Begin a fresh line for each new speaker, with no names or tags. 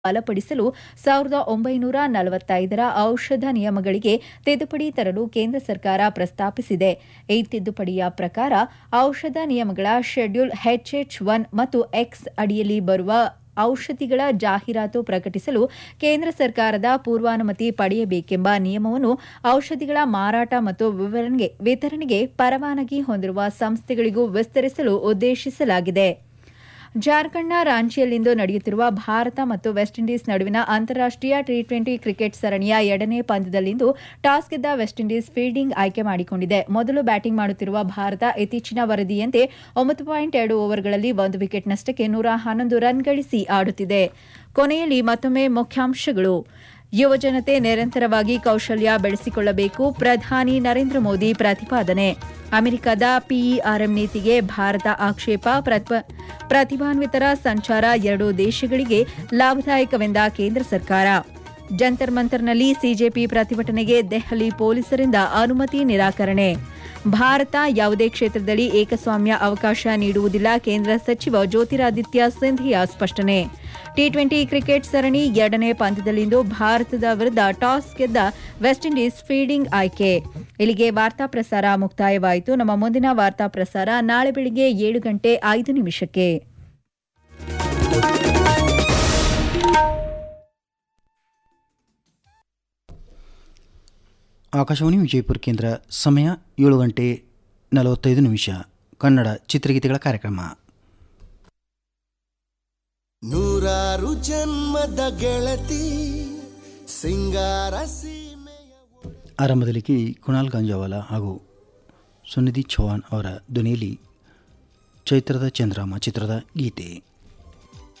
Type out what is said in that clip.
ಬಲಪಡಿಸಲು ಸಾವಿರದ ಒಂಬೈನೂರ ನಲವತ್ತೈದರ ಔಷಧ ನಿಯಮಗಳಿಗೆ ತಿದ್ದುಪಡಿ ತರಲು ಕೇಂದ್ರ ಸರ್ಕಾರ ಪ್ರಸ್ತಾಪಿಸಿದೆ ಈ ತಿದ್ದುಪಡಿಯ ಪ್ರಕಾರ ಔಷಧ ನಿಯಮಗಳ ಶೆಡ್ಯೂಲ್ ಎಚ್ಎಚ್ ಒನ್ ಮತ್ತು ಎಕ್ಸ್ ಅಡಿಯಲ್ಲಿ ಬರುವ ಔಷಧಿಗಳ ಜಾಹೀರಾತು ಪ್ರಕಟಿಸಲು ಕೇಂದ್ರ ಸರ್ಕಾರದ ಪೂರ್ವಾನುಮತಿ ಪಡೆಯಬೇಕೆಂಬ ನಿಯಮವನ್ನು ಔಷಧಿಗಳ ಮಾರಾಟ ಮತ್ತು ವಿವರಣೆಗೆ ವಿತರಣೆಗೆ ಪರವಾನಗಿ ಹೊಂದಿರುವ ಸಂಸ್ಥೆಗಳಿಗೂ ವಿಸ್ತರಿಸಲು ಉದ್ದೇಶಿಸಲಾಗಿದೆ ಜಾರ್ಖಂಡ್ನ ರಾಂಚಿಯಲ್ಲಿಂದು ನಡೆಯುತ್ತಿರುವ ಭಾರತ ಮತ್ತು ವೆಸ್ಟ್ ಇಂಡೀಸ್ ನಡುವಿನ ಅಂತಾರಾಷ್ಟೀಯ ಟಿ ಟ್ವೆಂಟಿ ಕ್ರಿಕೆಟ್ ಸರಣಿಯ ಎರಡನೇ ಪಂದ್ಯದಲ್ಲಿಂದು ಟಾಸ್ ಗೆದ್ದ ವೆಸ್ಟ್ ಇಂಡೀಸ್ ಫೀಲ್ಡಿಂಗ್ ಆಯ್ಕೆ ಮಾಡಿಕೊಂಡಿದೆ ಮೊದಲು ಬ್ಯಾಟಿಂಗ್ ಮಾಡುತ್ತಿರುವ ಭಾರತ ಇತ್ತೀಚಿನ ವರದಿಯಂತೆ ಒಂಬತ್ತು ಪಾಯಿಂಟ್ ಎರಡು ಓವರ್ಗಳಲ್ಲಿ ಒಂದು ವಿಕೆಟ್ ನಷ್ಟಕ್ಕೆ ನೂರ ಹನ್ನೊಂದು ರನ್ ಗಳಿಸಿ ಆಡುತ್ತಿದೆ ಕೊನೆಯಲ್ಲಿ ಮತ್ತೊಮ್ಮೆ ಮುಖ್ಯಾಂಶಗಳು ಯುವಜನತೆ ನಿರಂತರವಾಗಿ ಕೌಶಲ್ಯ ಬೆಳೆಸಿಕೊಳ್ಳಬೇಕು ಪ್ರಧಾನಿ ನರೇಂದ್ರ ಮೋದಿ ಪ್ರತಿಪಾದನೆ ಅಮೆರಿಕದ ಪಿಇಆರ್ಎಂ ನೀತಿಗೆ ಭಾರತ ಆಕ್ಷೇಪ ಪ್ರತಿಭ- ಪ್ರತಿಭಾನ್ವಿತರ ಸಂಚಾರ ಎರಡೂ ದೇಶಗಳಿಗೆ ಲಾಭದಾಯಕವೆಂದ ಕೇಂದ್ರ ಸರ್ಕಾರ ಜಂತರ್ ಮಂತರ್ನಲ್ಲಿ ಸಿಜೆಪಿ ಪ್ರತಿಭಟನೆಗೆ ದೆಹಲಿ ಪೊಲೀಸರಿಂದ ಅನುಮತಿ ನಿರಾಕರಣೆ ಭಾರತ ಯಾವುದೇ ಕ್ಷೇತ್ರದಲ್ಲಿ ಏಕಸ್ವಾಮ್ಯ ಅವಕಾಶ ನೀಡುವುದಿಲ್ಲ ಕೇಂದ್ರ ಸಚಿವ ಜ್ಯೋತಿರಾದಿತ್ಯ ಸಿಂಧಿಯಾ ಸ್ಪಷ್ಟನೆ ಟಿ ಟ್ವೆಂಟಿ ಕ್ರಿಕೆಟ್ ಸರಣಿ ಎರಡನೇ ಪಂದ್ಯದಲ್ಲಿಂದು ಭಾರತದ ವಿರುದ್ಧ ಟಾಸ್ ಗೆದ್ದ ವೆಸ್ಟ್ ಇಂಡೀಸ್ ಫೀಲ್ಡಿಂಗ್ ಆಯ್ಕೆ ಇಲ್ಲಿಗೆ ವಾರ್ತಾ ಪ್ರಸಾರ ಮುಕ್ತಾಯವಾಯಿತು ನಮ್ಮ ಮುಂದಿನ ವಾರ್ತಾ ಪ್ರಸಾರ ನಾಳೆ ಬೆಳಿಗ್ಗೆ ಏಳು ಗಂಟೆ ಐದು ನಿಮಿಷಕ್ಕೆ
ಆಕಾಶವಾಣಿ ವಿಜಯಪುರ ಕೇಂದ್ರ ಸಮಯ ಏಳು ಗಂಟೆ ನಲವತ್ತೈದು ನಿಮಿಷ ಕನ್ನಡ ಚಿತ್ರಗೀತೆಗಳ ಕಾರ್ಯಕ್ರಮ
ನೂರಾರು ಜನ್ಮದ ಗೆಳತಿ ಸಿಂಗಾರ ಸೀಮೆಯ
ಆರಂಭದಲ್ಲಿ ಕೇಳಿ ಕುಣಾಲ್ ಗಾಂಜಾವಾಲ ಹಾಗೂ ಸುನಿಧಿ ಚೌಹಾಣ್ ಅವರ ಧ್ವನಿಯಲ್ಲಿ ಚೈತ್ರದ ಚಂದ್ರಾಮ ಚಿತ್ರದ ಗೀತೆ